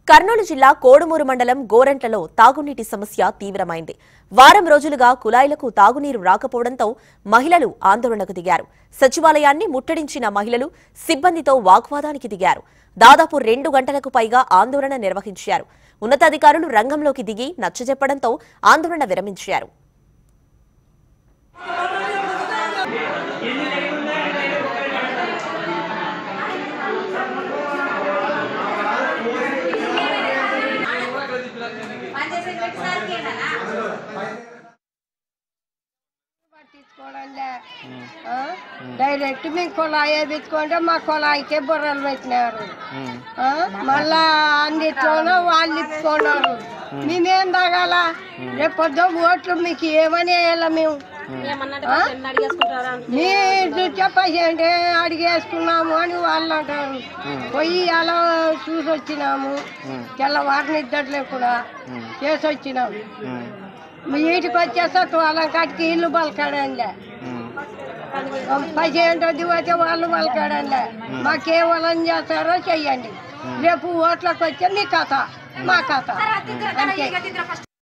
కర్నూలు జిల్లా కోడుమూరు మండలం గోరంట్లలో తాగునీటి సమస్య తీవ్రమైంది వారం రోజులుగా కుళాయిలకు తాగునీరు రాకపోవడంతో మహిళలు ఆందోళనకు దిగారు సచివాలయాన్ని ముట్టడించిన మహిళలు సిబ్బందితో వాగ్వాదానికి దిగారు దాదాపు రెండు గంటలకు పైగా ఆందోళన నిర్వహించారు ఉన్నతాధికారులు రంగంలోకి దిగి నచ్చజెప్పడంతో ఆందోళన విరమించారు పట్టించుకోవడంలే ఆ? డైరెక్ట్ మేము కుళాయి వేయించుకుంటే మా కుళాయికే బుర్రలు పెట్టినారు ఆ? మళ్ళా అన్నిట్లోనూ వాళ్ళు ఇప్పుకున్నారు మేమేం తాగాల రేపు పొద్దు ఓట్లు మీకు ఏమని వేయాల మేము ఆ? మీరు చెప్పేసి అడిగేసుకున్నాము అని వాళ్ళు అంటారు పోయి అలా చూసి వచ్చినాము తెల్లవారు నిద్రలే కూడా చేసి వచ్చినాము మీ ఇంటికి వచ్చేస్తా తోలం కాటికి ఇల్లు పలకాడంలే పదిహేను పోతే వాళ్ళు పలకాడంలే మాకేవలం చేస్తారో చెయ్యండి రేపు ఓట్లకు వచ్చే మీ కథ మా కథ అంతే